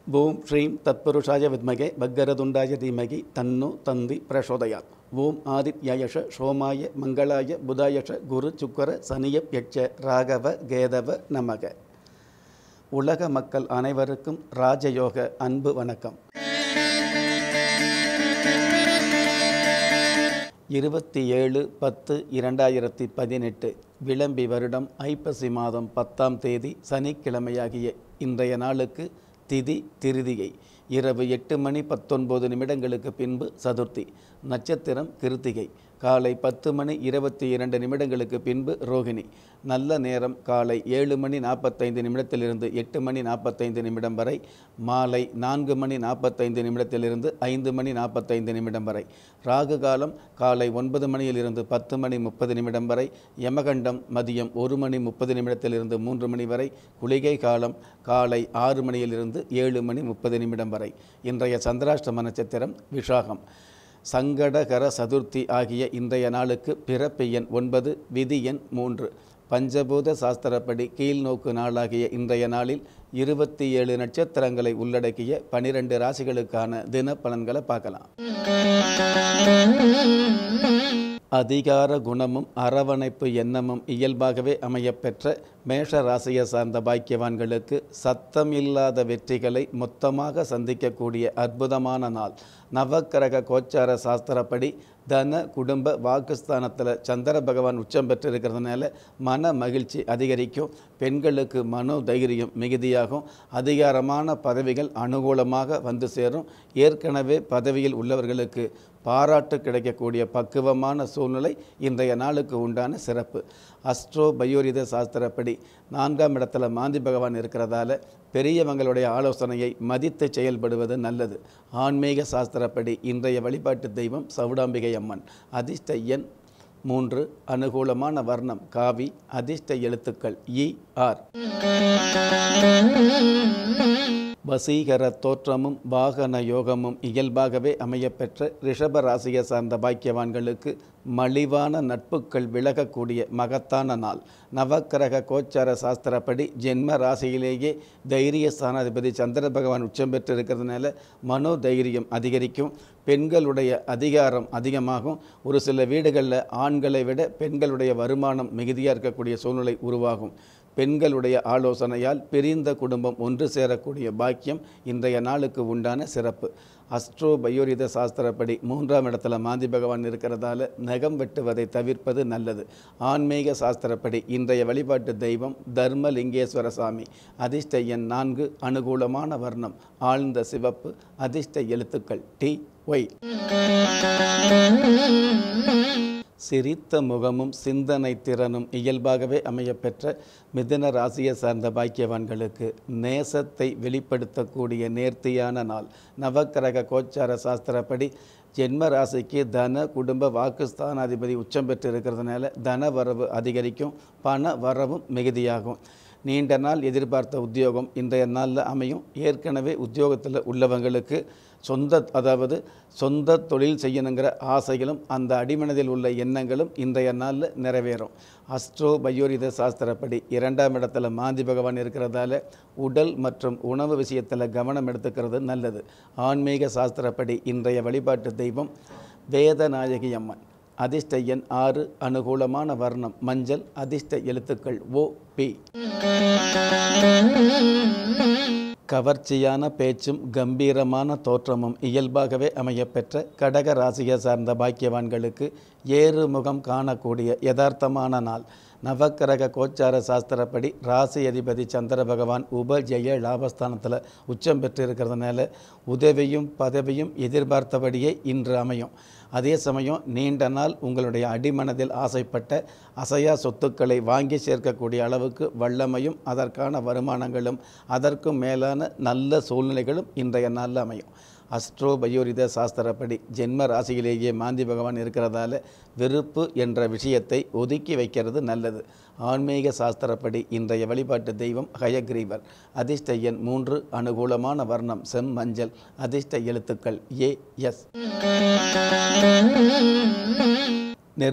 ஓம் ஸ்ரீம் தத்புருஷாய வித்மகே பக்கரதுண்டாய தீமகி தன்னு தந்தி பிரசோதயாத் ஓம் ஆதித்யயஷ சோமாய மங்களாய புதாயஷ குரு சுக்கர சனிய யட்ச ராகவ கேதவ நமக உலக மக்கள் அனைவருக்கும் ராஜயோக அன்பு வணக்கம் இருபத்தி ஏழு பத்து இரண்டாயிரத்தி பதினெட்டு விளம்பி வருடம் ஐப்பசி மாதம் பத்தாம் தேதி சனிக்கிழமையாகிய இன்றைய நாளுக்கு திதி திருதியை இரவு எட்டு மணி பத்தொன்பது நிமிடங்களுக்கு பின்பு சதுர்த்தி நட்சத்திரம் கிருத்திகை காலை பத்து மணி இருபத்தி இரண்டு நிமிடங்களுக்கு பின்பு ரோகிணி நல்ல நேரம் காலை ஏழு மணி நாற்பத்தைந்து நிமிடத்திலிருந்து எட்டு மணி நாற்பத்தைந்து நிமிடம் வரை மாலை நான்கு மணி நாற்பத்தைந்து நிமிடத்திலிருந்து ஐந்து மணி நாற்பத்தைந்து நிமிடம் வரை ராகு காலம் காலை ஒன்பது மணியிலிருந்து பத்து மணி முப்பது நிமிடம் வரை யமகண்டம் மதியம் ஒரு மணி முப்பது நிமிடத்திலிருந்து மூன்று மணி வரை குளிகை காலம் காலை ஆறு மணியிலிருந்து ஏழு மணி முப்பது நிமிடம் வரை இன்றைய சந்திராஷ்டம நட்சத்திரம் விஷாகம் சங்கடகர சதுர்த்தி ஆகிய இன்றைய நாளுக்கு பிறப்பு எண் ஒன்பது விதி எண் மூன்று பஞ்சபூத சாஸ்திரப்படி கீழ்நோக்கு நாளாகிய இன்றைய நாளில் இருபத்தி ஏழு நட்சத்திரங்களை உள்ளடக்கிய பனிரெண்டு ராசிகளுக்கான தின பலன்களை பார்க்கலாம் அதிகார குணமும் அரவணைப்பு எண்ணமும் இயல்பாகவே அமையப்பெற்ற மேஷ ராசியை சார்ந்த பாக்கியவான்களுக்கு சத்தம் இல்லாத வெற்றிகளை மொத்தமாக சந்திக்கக்கூடிய அற்புதமான நாள் நவக்கிரக கோச்சார சாஸ்திரப்படி தன குடும்ப வாக்குஸ்தானத்தில் சந்திர பகவான் உச்சம் பெற்றிருக்கிறதுனால மன மகிழ்ச்சி அதிகரிக்கும் பெண்களுக்கு மனோ தைரியம் மிகுதியாகும் அதிகாரமான பதவிகள் அனுகூலமாக வந்து சேரும் ஏற்கனவே பதவியில் உள்ளவர்களுக்கு பாராட்டு கிடைக்கக்கூடிய பக்குவமான சூழ்நிலை இன்றைய நாளுக்கு உண்டான சிறப்பு அஸ்ட்ரோ பயோரித சாஸ்திரப்படி நான்காம் இடத்துல மாந்தி பகவான் இருக்கிறதால பெரியவங்களுடைய ஆலோசனையை மதித்து செயல்படுவது நல்லது ஆன்மீக சாஸ்திரப்படி இன்றைய வழிபாட்டு தெய்வம் சவுடாம்பிகை அம்மன் அதிர்ஷ்ட எண் மூன்று அனுகூலமான வர்ணம் காவி அதிர்ஷ்ட எழுத்துக்கள் இ ஆர் வசீகர தோற்றமும் வாகன யோகமும் இயல்பாகவே அமையப்பெற்ற ரிஷப ராசியை சார்ந்த பாக்கியவான்களுக்கு மலிவான நட்புகள் விலகக்கூடிய மகத்தான நாள் நவக்கிரக கோச்சார சாஸ்திரப்படி ஜென்ம ராசியிலேயே தைரிய ஸ்தானாதிபதி சந்திர பகவான் உச்சம் பெற்று இருக்கிறதுனால மனோ தைரியம் அதிகரிக்கும் பெண்களுடைய அதிகாரம் அதிகமாகும் ஒரு சில வீடுகளில் ஆண்களை விட பெண்களுடைய வருமானம் மிகுதியாக இருக்கக்கூடிய சூழ்நிலை உருவாகும் பெண்களுடைய ஆலோசனையால் பிரிந்த குடும்பம் ஒன்று சேரக்கூடிய பாக்கியம் இன்றைய நாளுக்கு உண்டான சிறப்பு அஸ்ட்ரோ பயோரித சாஸ்திரப்படி மூன்றாம் இடத்துல மாந்தி பகவான் இருக்கிறதால நகம் வெட்டுவதை தவிர்ப்பது நல்லது ஆன்மீக சாஸ்திரப்படி இன்றைய வழிபாட்டு தெய்வம் தர்மலிங்கேஸ்வர சாமி அதிர்ஷ்ட எண் நான்கு அனுகூலமான வர்ணம் ஆழ்ந்த சிவப்பு அதிர்ஷ்ட எழுத்துக்கள் டி ஒய் சிரித்த முகமும் சிந்தனை திறனும் இயல்பாகவே அமையப்பெற்ற மிதுன ராசியை சார்ந்த பாக்கியவான்களுக்கு நேசத்தை வெளிப்படுத்தக்கூடிய நேர்த்தியான நாள் நவக்கிரக கோச்சார சாஸ்திரப்படி ஜென்ம ராசிக்கு தன குடும்ப வாக்குஸ்தானாதிபதி உச்சம் பெற்று இருக்கிறதுனால தன வரவு அதிகரிக்கும் பண வரவும் மிகுதியாகும் நீண்ட நாள் எதிர்பார்த்த உத்தியோகம் இன்றைய நாளில் அமையும் ஏற்கனவே உத்தியோகத்தில் உள்ளவங்களுக்கு சொந்த அதாவது சொந்த தொழில் செய்யணுங்கிற ஆசைகளும் அந்த அடிமனதில் உள்ள எண்ணங்களும் இன்றைய நாளில் நிறைவேறும் அஸ்ட்ரோ பயோரித சாஸ்திரப்படி இரண்டாம் இடத்துல மாந்தி பகவான் இருக்கிறதால உடல் மற்றும் உணவு விஷயத்தில் கவனம் எடுத்துக்கிறது நல்லது ஆன்மீக சாஸ்திரப்படி இன்றைய வழிபாட்டு தெய்வம் வேதநாயகி அம்மன் அதிர்ஷ்ட எண் ஆறு அனுகூலமான வர்ணம் மஞ்சள் அதிர்ஷ்ட எழுத்துக்கள் ஓ பி கவர்ச்சியான பேச்சும் கம்பீரமான தோற்றமும் இயல்பாகவே அமையப்பெற்ற கடக ராசியை சார்ந்த பாக்கியவான்களுக்கு ஏறு முகம் காணக்கூடிய யதார்த்தமான நாள் நவக்கிரக கோச்சார சாஸ்திரப்படி ராசி அதிபதி சந்திர பகவான் உபஜெய லாபஸ்தானத்தில் உச்சம் பெற்று இருக்கிறதுனால உதவியும் பதவியும் எதிர்பார்த்தபடியே இன்று அமையும் அதே சமயம் நீண்ட நாள் உங்களுடைய அடிமனதில் ஆசைப்பட்ட அசையா சொத்துக்களை வாங்கி சேர்க்கக்கூடிய அளவுக்கு வல்லமையும் அதற்கான வருமானங்களும் அதற்கும் மேலான நல்ல சூழ்நிலைகளும் இன்றைய நாளில் அமையும் அஸ்ட்ரோ பயோரித சாஸ்திரப்படி ஜென்ம ராசியிலேயே மாந்தி பகவான் இருக்கிறதால வெறுப்பு என்ற விஷயத்தை ஒதுக்கி வைக்கிறது நல்லது ஆன்மீக சாஸ்திரப்படி இன்றைய வழிபாட்டு தெய்வம் ஹயக்ரீவர் அதிர்ஷ்ட எண் மூன்று அனுகூலமான வர்ணம் செம் மஞ்சள் அதிர்ஷ்ட எழுத்துக்கள் ஏ எஸ்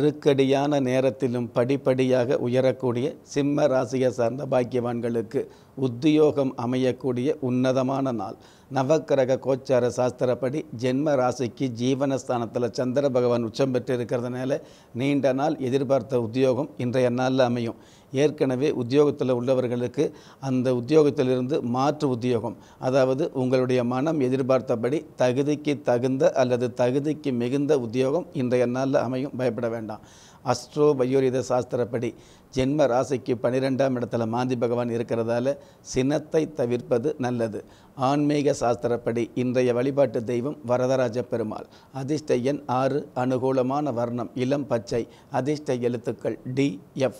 நெருக்கடியான நேரத்திலும் படிப்படியாக உயரக்கூடிய சிம்ம ராசியை சார்ந்த பாக்கியவான்களுக்கு உத்தியோகம் அமையக்கூடிய உன்னதமான நாள் நவக்கிரக கோச்சார சாஸ்திரப்படி ஜென்ம ராசிக்கு ஜீவனஸ்தானத்தில் சந்திர பகவான் உச்சம் பெற்று இருக்கிறதுனால நீண்ட நாள் எதிர்பார்த்த உத்தியோகம் இன்றைய நாளில் அமையும் ஏற்கனவே உத்தியோகத்தில் உள்ளவர்களுக்கு அந்த உத்தியோகத்திலிருந்து மாற்று உத்தியோகம் அதாவது உங்களுடைய மனம் எதிர்பார்த்தபடி தகுதிக்கு தகுந்த அல்லது தகுதிக்கு மிகுந்த உத்தியோகம் இன்றைய நாளில் அமையும் பயப்பட வேண்டாம் அஸ்ட்ரோ பயோரித சாஸ்திரப்படி ஜென்ம ராசிக்கு பன்னிரெண்டாம் இடத்துல மாந்தி பகவான் இருக்கிறதால சினத்தை தவிர்ப்பது நல்லது ஆன்மீக சாஸ்திரப்படி இன்றைய வழிபாட்டு தெய்வம் வரதராஜ பெருமாள் அதிர்ஷ்ட எண் ஆறு அனுகூலமான வர்ணம் இளம் பச்சை அதிர்ஷ்ட எழுத்துக்கள் டி எஃப்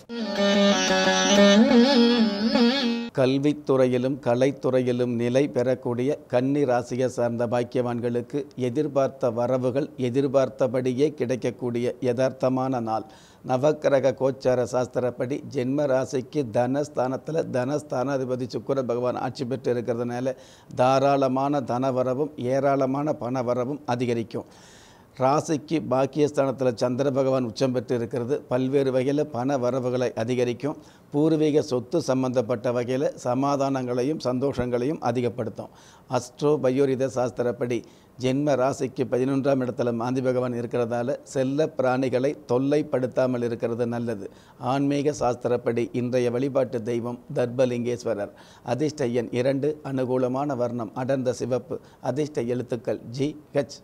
கல்வித்துறையிலும் கலைத்துறையிலும் நிலை பெறக்கூடிய கன்னி ராசியை சார்ந்த பாக்கியவான்களுக்கு எதிர்பார்த்த வரவுகள் எதிர்பார்த்தபடியே கிடைக்கக்கூடிய யதார்த்தமான நாள் நவக்கிரக கோச்சார சாஸ்திரப்படி ஜென்ம ராசிக்கு தனஸ்தானத்தில் தனஸ்தானாதிபதி சுக்கிர பகவான் ஆட்சி பெற்று இருக்கிறதுனால தாராளமான தனவரவும் ஏராளமான பணவரவும் அதிகரிக்கும் ராசிக்கு பாக்கியஸ்தானத்தில் சந்திர பகவான் உச்சம் பெற்று இருக்கிறது பல்வேறு வகையில் பண வரவுகளை அதிகரிக்கும் பூர்வீக சொத்து சம்பந்தப்பட்ட வகையில் சமாதானங்களையும் சந்தோஷங்களையும் அதிகப்படுத்தும் அஸ்ட்ரோ பயோரித சாஸ்திரப்படி ஜென்ம ராசிக்கு பதினொன்றாம் இடத்துல மாந்தி பகவான் இருக்கிறதால செல்ல பிராணிகளை தொல்லைப்படுத்தாமல் இருக்கிறது நல்லது ஆன்மீக சாஸ்திரப்படி இன்றைய வழிபாட்டு தெய்வம் தர்பலிங்கேஸ்வரர் அதிர்ஷ்ட எண் இரண்டு அனுகூலமான வர்ணம் அடர்ந்த சிவப்பு அதிர்ஷ்ட எழுத்துக்கள் ஜி ஹெச்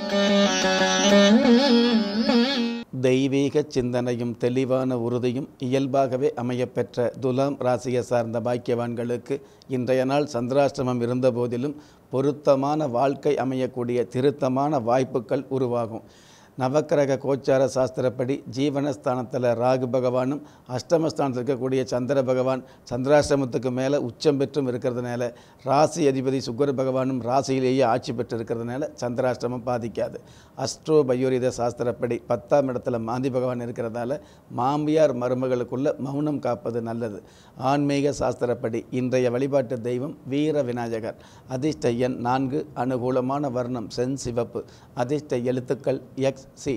தெய்வீக சிந்தனையும் தெளிவான உறுதியும் இயல்பாகவே அமையப்பெற்ற துலாம் ராசியை சார்ந்த பாக்கியவான்களுக்கு இன்றைய நாள் சந்திராஷ்டிரமம் இருந்தபோதிலும் பொருத்தமான வாழ்க்கை அமையக்கூடிய திருத்தமான வாய்ப்புகள் உருவாகும் நவக்கிரக கோச்சார சாஸ்திரப்படி ஜீவனஸ்தானத்தில் ராகு பகவானும் அஷ்டமஸ்தானத்தில் இருக்கக்கூடிய சந்திர பகவான் சந்திராஷ்டிரமத்துக்கு மேலே உச்சம் பெற்றும் இருக்கிறதுனால ராசி அதிபதி சுக்கர பகவானும் ராசியிலேயே ஆட்சி பெற்று இருக்கிறதுனால சந்திராஷ்டிரமம் பாதிக்காது அஸ்ட்ரோ பயோரித சாஸ்திரப்படி பத்தாம் இடத்துல மாந்தி பகவான் இருக்கிறதால மாமியார் மருமகளுக்குள்ள மௌனம் காப்பது நல்லது ஆன்மீக சாஸ்திரப்படி இன்றைய வழிபாட்டு தெய்வம் வீர விநாயகர் அதிர்ஷ்ட எண் நான்கு அனுகூலமான வர்ணம் சென் சிவப்பு அதிர்ஷ்ட எழுத்துக்கள் எக்ஸ் சி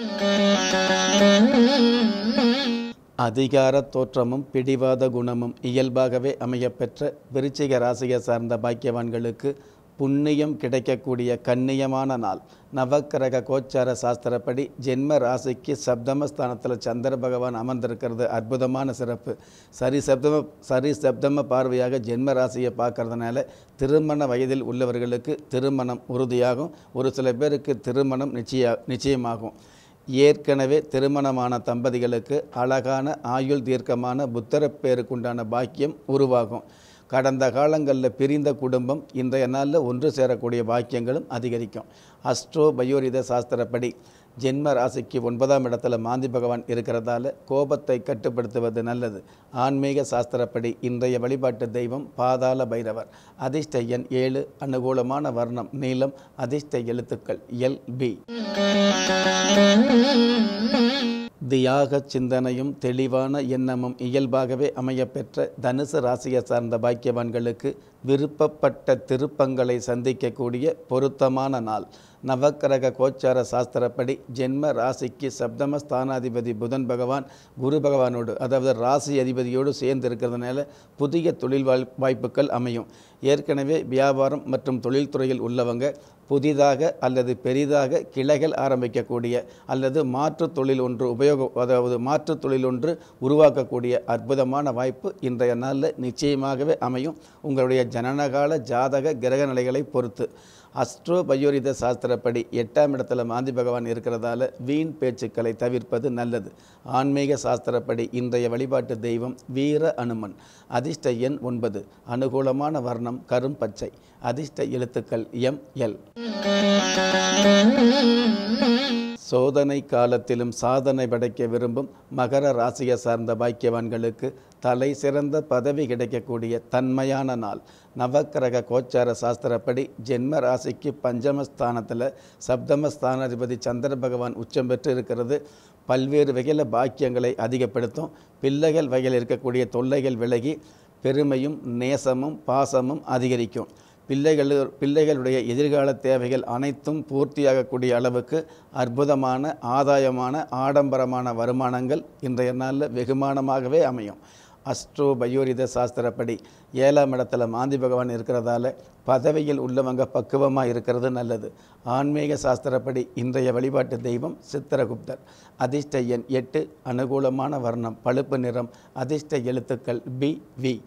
அதிகார தோற்றமும் பிடிவாத குணமும் இயல்பாகவே அமையப்பெற்ற விருச்சிக ராசியை சார்ந்த பாக்கியவான்களுக்கு புண்ணியம் கிடைக்கக்கூடிய கண்ணியமான நாள் நவக்கிரக கோச்சார சாஸ்திரப்படி ஜென்ம ராசிக்கு சப்தமஸ்தானத்தில் சந்திர பகவான் அமர்ந்திருக்கிறது அற்புதமான சிறப்பு சரி சப்தம சரி சப்தம பார்வையாக ஜென்ம ராசியை பார்க்கறதுனால திருமண வயதில் உள்ளவர்களுக்கு திருமணம் உறுதியாகும் ஒரு சில பேருக்கு திருமணம் நிச்சய நிச்சயமாகும் ஏற்கனவே திருமணமான தம்பதிகளுக்கு அழகான ஆயுள் தீர்க்கமான புத்தரப்பேருக்குண்டான பாக்கியம் உருவாகும் கடந்த காலங்களில் பிரிந்த குடும்பம் இன்றைய நாளில் ஒன்று சேரக்கூடிய பாக்கியங்களும் அதிகரிக்கும் அஸ்ட்ரோ பயோரித சாஸ்திரப்படி ஜென்ம ராசிக்கு ஒன்பதாம் இடத்துல மாந்தி பகவான் இருக்கிறதால கோபத்தை கட்டுப்படுத்துவது நல்லது ஆன்மீக சாஸ்திரப்படி இன்றைய வழிபாட்டு தெய்வம் பாதாள பைரவர் அதிர்ஷ்ட எண் ஏழு அனுகூலமான வர்ணம் நீளம் அதிர்ஷ்ட எழுத்துக்கள் எல் பி தியாக சிந்தனையும் தெளிவான எண்ணமும் இயல்பாகவே அமையப்பெற்ற தனுசு ராசியை சார்ந்த பாக்கியவான்களுக்கு விருப்பப்பட்ட திருப்பங்களை சந்திக்கக்கூடிய பொருத்தமான நாள் நவக்கிரக கோச்சார சாஸ்திரப்படி ஜென்ம ராசிக்கு சப்தம ஸ்தானாதிபதி புதன் பகவான் குரு பகவானோடு அதாவது ராசி அதிபதியோடு சேர்ந்து இருக்கிறதுனால புதிய தொழில் வாய் வாய்ப்புகள் அமையும் ஏற்கனவே வியாபாரம் மற்றும் தொழில்துறையில் உள்ளவங்க புதிதாக அல்லது பெரிதாக கிளைகள் ஆரம்பிக்கக்கூடிய அல்லது மாற்று தொழில் ஒன்று உபயோக அதாவது மாற்று தொழில் ஒன்று உருவாக்கக்கூடிய அற்புதமான வாய்ப்பு இன்றைய நாளில் நிச்சயமாகவே அமையும் உங்களுடைய ஜனனகால ஜாதக கிரக நிலைகளை பொறுத்து அஸ்ட்ரோ பயோரித சாஸ்திரப்படி எட்டாம் இடத்துல மாந்தி பகவான் இருக்கிறதால வீண் பேச்சுக்களை தவிர்ப்பது நல்லது ஆன்மீக சாஸ்திரப்படி இன்றைய வழிபாட்டு தெய்வம் வீர அனுமன் அதிர்ஷ்ட எண் ஒன்பது அனுகூலமான வர்ணம் கரும் பச்சை அதிர்ஷ்ட எழுத்துக்கள் எம் எல் சோதனை காலத்திலும் சாதனை படைக்க விரும்பும் மகர ராசியை சார்ந்த பாக்கியவான்களுக்கு தலை சிறந்த பதவி கிடைக்கக்கூடிய தன்மையான நாள் நவக்கிரக கோச்சார சாஸ்திரப்படி ஜென்ம ராசிக்கு பஞ்சமஸ்தானத்தில் சப்தமஸ்தானாதிபதி சந்திர பகவான் உச்சம் பெற்று இருக்கிறது பல்வேறு வகையில் பாக்கியங்களை அதிகப்படுத்தும் பிள்ளைகள் வகையில் இருக்கக்கூடிய தொல்லைகள் விலகி பெருமையும் நேசமும் பாசமும் அதிகரிக்கும் பிள்ளைகள் பிள்ளைகளுடைய எதிர்கால தேவைகள் அனைத்தும் பூர்த்தியாகக்கூடிய அளவுக்கு அற்புதமான ஆதாயமான ஆடம்பரமான வருமானங்கள் இன்றைய நாளில் வெகுமானமாகவே அமையும் அஸ்ட்ரோ பயோரித சாஸ்திரப்படி ஏழாம் இடத்துல மாந்தி பகவான் இருக்கிறதால பதவியில் உள்ளவங்க பக்குவமாக இருக்கிறது நல்லது ஆன்மீக சாஸ்திரப்படி இன்றைய வழிபாட்டு தெய்வம் சித்திரகுப்தர் அதிர்ஷ்ட எண் எட்டு அனுகூலமான வர்ணம் பழுப்பு நிறம் அதிர்ஷ்ட எழுத்துக்கள் பி வி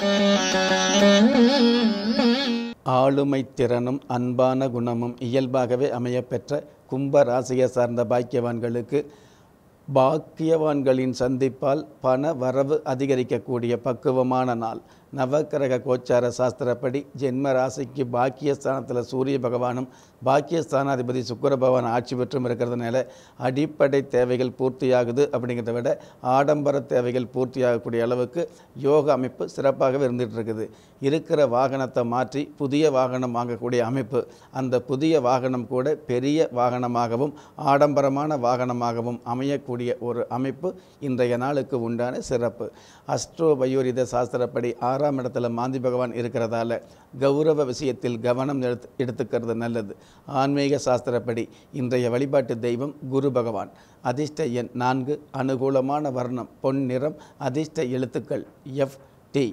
ஆளுமை திறனும் அன்பான குணமும் இயல்பாகவே அமையப்பெற்ற கும்ப ராசியை சார்ந்த பாக்கியவான்களுக்கு பாக்கியவான்களின் சந்திப்பால் பண வரவு அதிகரிக்கக்கூடிய பக்குவமான நாள் நவக்கிரக கோச்சார சாஸ்திரப்படி ஜென்ம ராசிக்கு பாக்கியஸ்தானத்தில் சூரிய பகவானும் பாக்கியஸ்தானாதிபதி சுக்கர பகவான் ஆட்சி பெற்றும் இருக்கிறதுனால அடிப்படை தேவைகள் பூர்த்தியாகுது அப்படிங்கிறத விட ஆடம்பர தேவைகள் பூர்த்தியாகக்கூடிய அளவுக்கு யோக அமைப்பு சிறப்பாகவே இருந்துகிட்டு இருக்குது இருக்கிற வாகனத்தை மாற்றி புதிய வாகனம் வாங்கக்கூடிய அமைப்பு அந்த புதிய வாகனம் கூட பெரிய வாகனமாகவும் ஆடம்பரமான வாகனமாகவும் அமையக்கூடிய ஒரு அமைப்பு இன்றைய நாளுக்கு உண்டான சிறப்பு அஸ்ட்ரோ பயோரித சாஸ்திரப்படி ஆறாம் இடத்துல மாந்தி பகவான் இருக்கிறதால கௌரவ விஷயத்தில் கவனம் எடுத்து எடுத்துக்கிறது நல்லது ஆன்மீக சாஸ்திரப்படி இன்றைய வழிபாட்டு தெய்வம் குரு பகவான் அதிர்ஷ்ட எண் நான்கு அனுகூலமான வர்ணம் பொன் நிறம் அதிர்ஷ்ட எழுத்துக்கள் எஃப் டி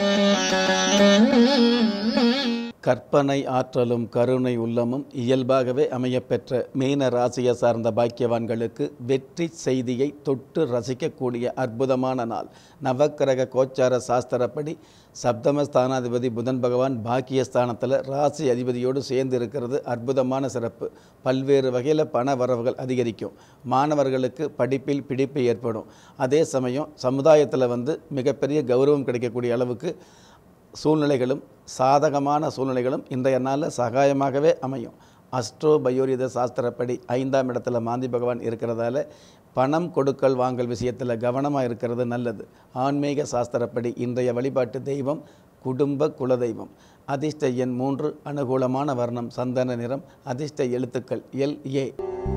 கற்பனை ஆற்றலும் கருணை உள்ளமும் இயல்பாகவே அமையப்பெற்ற மீன ராசியை சார்ந்த பாக்கியவான்களுக்கு வெற்றி செய்தியை தொட்டு ரசிக்கக்கூடிய அற்புதமான நாள் நவக்கிரக கோச்சார சாஸ்திரப்படி சப்தமஸ்தானாதிபதி புதன் பகவான் பாக்கியஸ்தானத்தில் ராசி அதிபதியோடு சேர்ந்து இருக்கிறது அற்புதமான சிறப்பு பல்வேறு வகையில் பண வரவுகள் அதிகரிக்கும் மாணவர்களுக்கு படிப்பில் பிடிப்பு ஏற்படும் அதே சமயம் சமுதாயத்தில் வந்து மிகப்பெரிய கௌரவம் கிடைக்கக்கூடிய அளவுக்கு சூழ்நிலைகளும் சாதகமான சூழ்நிலைகளும் இன்றைய நாளில் சகாயமாகவே அமையும் அஸ்ட்ரோ பயோரித சாஸ்திரப்படி ஐந்தாம் இடத்துல மாந்தி பகவான் இருக்கிறதால பணம் கொடுக்கல் வாங்கல் விஷயத்தில் கவனமாக இருக்கிறது நல்லது ஆன்மீக சாஸ்திரப்படி இன்றைய வழிபாட்டு தெய்வம் குடும்ப குலதெய்வம் அதிர்ஷ்ட எண் மூன்று அனுகூலமான வர்ணம் சந்தன நிறம் அதிர்ஷ்ட எழுத்துக்கள் எல் ஏ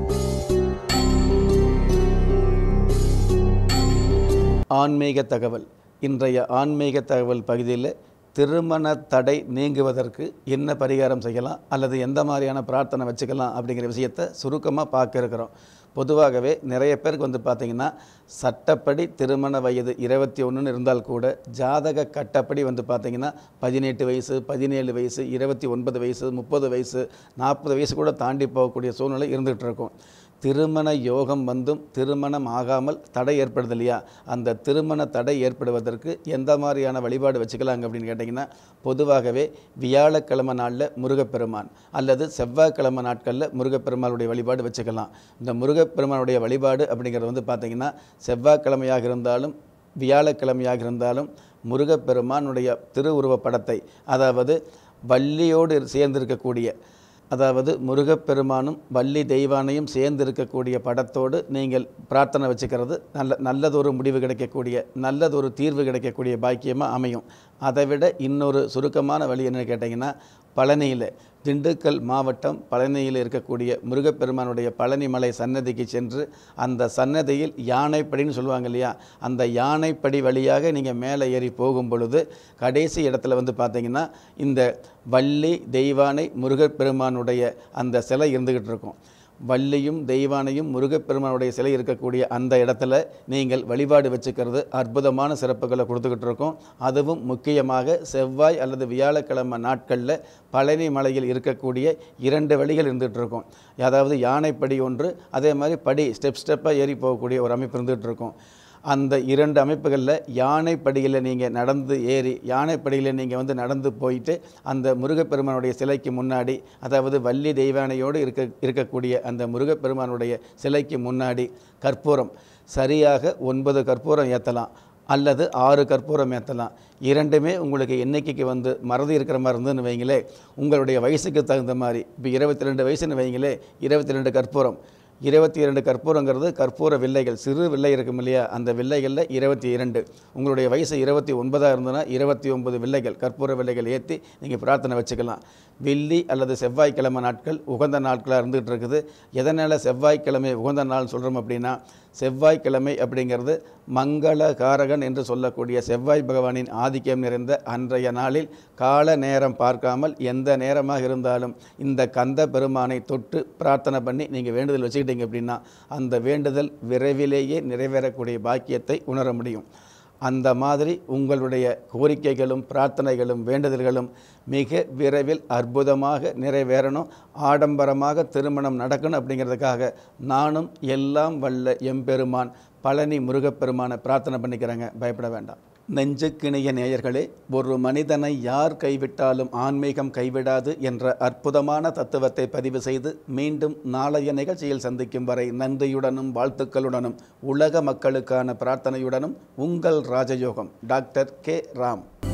ஆன்மீக தகவல் இன்றைய ஆன்மீக தகவல் பகுதியில் திருமண தடை நீங்குவதற்கு என்ன பரிகாரம் செய்யலாம் அல்லது எந்த மாதிரியான பிரார்த்தனை வச்சுக்கலாம் அப்படிங்கிற விஷயத்தை சுருக்கமாக பார்க்க இருக்கிறோம் பொதுவாகவே நிறைய பேருக்கு வந்து பார்த்திங்கன்னா சட்டப்படி திருமண வயது இருபத்தி ஒன்றுன்னு இருந்தால் கூட ஜாதக கட்டப்படி வந்து பார்த்திங்கன்னா பதினெட்டு வயசு பதினேழு வயசு இருபத்தி ஒன்பது வயசு முப்பது வயசு நாற்பது வயசு கூட தாண்டி போகக்கூடிய சூழ்நிலை இருந்துகிட்டு இருக்கும் திருமண யோகம் வந்தும் திருமணம் ஆகாமல் தடை ஏற்படுது இல்லையா அந்த திருமண தடை ஏற்படுவதற்கு எந்த மாதிரியான வழிபாடு வச்சுக்கலாங்க அப்படின்னு கேட்டிங்கன்னா பொதுவாகவே வியாழக்கிழமை நாளில் முருகப்பெருமான் அல்லது செவ்வாய்க்கிழமை நாட்களில் முருகப்பெருமானுடைய வழிபாடு வச்சுக்கலாம் இந்த முருகப்பெருமானுடைய வழிபாடு அப்படிங்கிறது வந்து பார்த்திங்கன்னா செவ்வாய்க்கிழமையாக இருந்தாலும் வியாழக்கிழமையாக இருந்தாலும் முருகப்பெருமானுடைய திருவுருவப் படத்தை அதாவது வள்ளியோடு சேர்ந்திருக்கக்கூடிய அதாவது முருகப்பெருமானும் வள்ளி தெய்வானையும் சேர்ந்து இருக்கக்கூடிய படத்தோடு நீங்கள் பிரார்த்தனை வச்சுக்கிறது நல்ல நல்லதொரு முடிவு கிடைக்கக்கூடிய நல்லதொரு தீர்வு கிடைக்கக்கூடிய பாக்கியமாக அமையும் அதை விட இன்னொரு சுருக்கமான வழி என்ன கேட்டிங்கன்னா பழனியில் திண்டுக்கல் மாவட்டம் பழனியில் இருக்கக்கூடிய முருகப்பெருமானுடைய பழனிமலை சன்னதிக்கு சென்று அந்த சன்னதியில் யானைப்படின்னு சொல்லுவாங்க இல்லையா அந்த யானைப்படி வழியாக நீங்கள் மேலே ஏறி போகும் பொழுது கடைசி இடத்துல வந்து பார்த்தீங்கன்னா இந்த வள்ளி தெய்வானை முருகப்பெருமானுடைய அந்த சிலை இருந்துக்கிட்டு இருக்கும் வள்ளியும் தெய்வானையும் முருகப்பெருமானுடைய சிலை இருக்கக்கூடிய அந்த இடத்துல நீங்கள் வழிபாடு வச்சுக்கிறது அற்புதமான சிறப்புகளை கொடுத்துக்கிட்டு இருக்கோம் அதுவும் முக்கியமாக செவ்வாய் அல்லது வியாழக்கிழமை நாட்களில் பழனி மலையில் இருக்கக்கூடிய இரண்டு வழிகள் இருந்துகிட்டு இருக்கும் அதாவது யானைப்படி ஒன்று அதே மாதிரி படி ஸ்டெப் ஸ்டெப்பாக ஏறி போகக்கூடிய ஒரு அமைப்பு இருந்துகிட்டு இருக்கும் அந்த இரண்டு அமைப்புகளில் யானைப்படியில் நீங்கள் நடந்து ஏறி யானைப்படியில் நீங்கள் வந்து நடந்து போயிட்டு அந்த முருகப்பெருமானுடைய சிலைக்கு முன்னாடி அதாவது வள்ளி தெய்வானையோடு இருக்க இருக்கக்கூடிய அந்த முருகப்பெருமானுடைய சிலைக்கு முன்னாடி கற்பூரம் சரியாக ஒன்பது கற்பூரம் ஏற்றலாம் அல்லது ஆறு கற்பூரம் ஏற்றலாம் இரண்டுமே உங்களுக்கு எண்ணிக்கைக்கு வந்து மறதி இருக்கிற மாதிரி இருந்ததுன்னு வைங்களே உங்களுடைய வயசுக்கு தகுந்த மாதிரி இப்போ இருபத்தி ரெண்டு வயசுன்னு வைங்களே இருபத்தி ரெண்டு கற்பூரம் இருபத்தி இரண்டு கற்பூரங்கிறது கற்பூர வில்லைகள் சிறு வில்லை இருக்கும் இல்லையா அந்த வில்லைகளில் இருபத்தி இரண்டு உங்களுடைய வயசு இருபத்தி ஒன்பதாக இருந்ததுன்னா இருபத்தி ஒன்பது வில்லைகள் கற்பூர வில்லைகள் ஏற்றி நீங்கள் பிரார்த்தனை வச்சுக்கலாம் வெள்ளி அல்லது செவ்வாய்க்கிழமை நாட்கள் உகந்த நாட்களாக இருந்துகிட்டு இருக்குது எதனால் செவ்வாய்க்கிழமை உகந்த நாள் சொல்கிறோம் அப்படின்னா செவ்வாய்க்கிழமை அப்படிங்கிறது மங்களகாரகன் என்று சொல்லக்கூடிய செவ்வாய் பகவானின் ஆதிக்கம் நிறைந்த அன்றைய நாளில் கால நேரம் பார்க்காமல் எந்த நேரமாக இருந்தாலும் இந்த கந்த பெருமானை தொட்டு பிரார்த்தனை பண்ணி நீங்கள் வேண்டுதல் வச்சுக்கிட்டீங்க அப்படின்னா அந்த வேண்டுதல் விரைவிலேயே நிறைவேறக்கூடிய பாக்கியத்தை உணர முடியும் அந்த மாதிரி உங்களுடைய கோரிக்கைகளும் பிரார்த்தனைகளும் வேண்டுதல்களும் மிக விரைவில் அற்புதமாக நிறைவேறணும் ஆடம்பரமாக திருமணம் நடக்கணும் அப்படிங்கிறதுக்காக நானும் எல்லாம் வல்ல எம்பெருமான் பழனி முருகப்பெருமானை பிரார்த்தனை பண்ணிக்கிறேங்க பயப்பட வேண்டாம் நெஞ்சுக்கிணிய நேயர்களே ஒரு மனிதனை யார் கைவிட்டாலும் ஆன்மீகம் கைவிடாது என்ற அற்புதமான தத்துவத்தை பதிவு செய்து மீண்டும் நாளைய நிகழ்ச்சியில் சந்திக்கும் வரை நன்றியுடனும் வாழ்த்துக்களுடனும் உலக மக்களுக்கான பிரார்த்தனையுடனும் உங்கள் ராஜயோகம் டாக்டர் கே ராம்